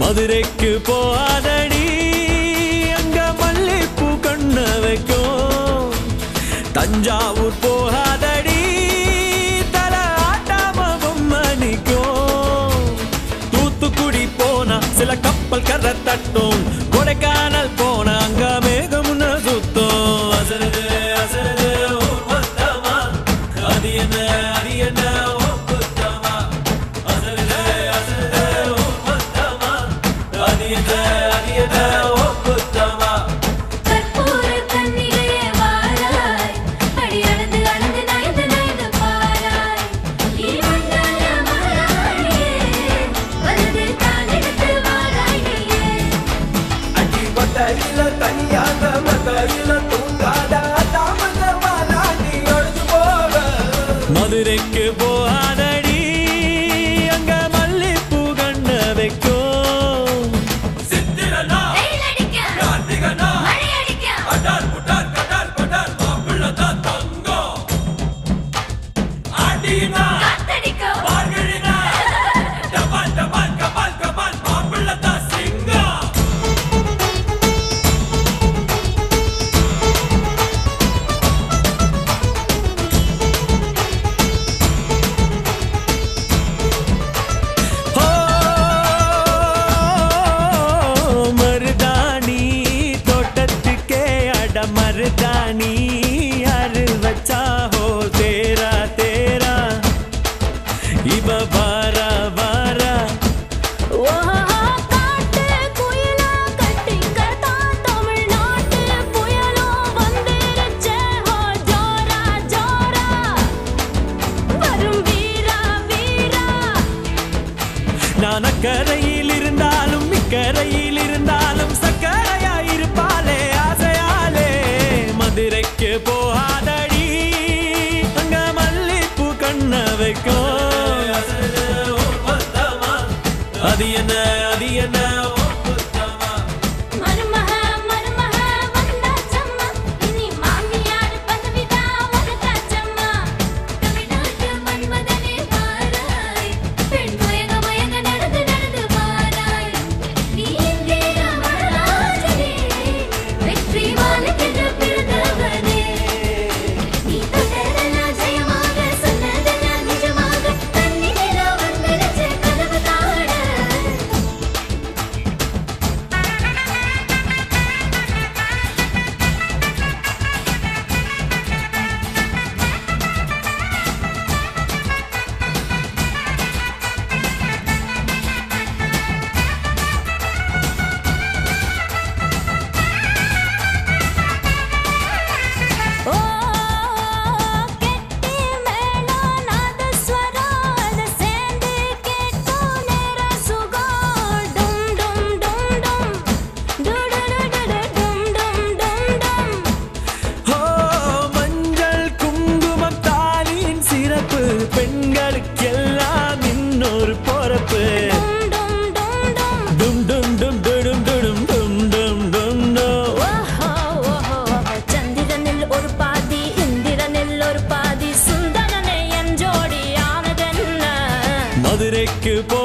மதுரைக்கு போகாதடி அங்க மல்லிப்பூ கண்ண வைக்கும் தஞ்சாவூர் போகாதடி தல ஆட்டாம பொம்மை நிக்கும் தூத்துக்குடி போனா சில கப்பல் கரை தட்டும் கொடைக்கானல் போனா அங்க மேகம் சுத்தும் அசருது அசருது ஊர் மொத்தமா அது என்ன அது என்ன ஓ குத்தமா அசருது அசருது ஊர் மொத்தமா அது என்ன அது என்ன ஓ குத்தமா கற்பூர கன்னிகையே வாராய் அடி அளந்து அளந்து நயந்து நயந்து பாராய் நீ மண்டல மாறாயே வலது காலெடுத்து வாராய் நீயே அடி மொட்டையில தனியாக மத்தையில தூங்காத தாமத மாலாண்டி ஒழிஞ்சு போக மதுரைக்கு போகாதடி அங்க மல்லிப்பூ கண்ண வைக்கும் சித்திரனா வெயில் அடிக்க கார்த்திகனா மழை அடிக்க அடார் புட்டார் கடார் படார் மாப்பிள்ளை தான் தங்கம் ஆடினா காத்தடிக்க பார்கழினா டபால் டபால் கபால் கபால் மாப்பிள்ளை தான் சிங்கம் ஓ மருதாணி தோட்டத்துக்கே அட மருதாணி யாரு வச்சா ஹோ தேரா தேரா இவ வாரா வாரா ஓஹோ காட்டு குயிலா கட்டிக்கதா தமிழ்நாட்டு புயலோ வந்திருச்சே ஹோ ஜோரா ஜோரா வரும் வீரா வீரா நான் அக்கரையில் இருந்தாலும் இக்கரையில் இருந்தாலும் சக்கரையா இருப்பாளே ஆசையாலே மதுரைக்கு போகாதடி அங்க மல்லிப்பூ கண்ண வைக்கும் அது என்ன அது என்ன ஓ குத்தமா மருமக மருமக வந்தாச்சம்மா இனி மாமியார் பதவிதா உனக்காச்சம்மா தமிழ்நாட்டு மன்மதனே வாராய் பெண் மயங்க மயங்க நடந்து நடந்து வாராய் நீ இந்திய மகாராஜனே வெற்றி மாலுக்கென்று பிறந்தவனே நீ தொட்டதெல்லாம் ஜெயமாக சொன்னதெல்லாம் நிஜமாக தன்னிலே வந்துருச்சு கனவு காண ஓ கெட்டி மேளம் நாதஸ்வரம் அது சேர்ந்து கேட்கும் நேர சுகம் டும் டும் டும் டும் டுடுடுடுடு டும் டும் டும் டும் ஓ மஞ்சள் குங்குமம் தாலியின் சிறப்பு பெண்களுக்கெல்லாம் இன்னொரு பொறப்பு டும் டும் டும் டும் டும் டும் டும் டும் டும் டும் டும் டும் டும் ஓஹோ ஓஹோ சந்திரனில் ஒரு பாதி இந்திரனில் ஒரு பாதி சுந்தரனை என் ஜோடி ஆனதென்ன மதுரைக்கு போ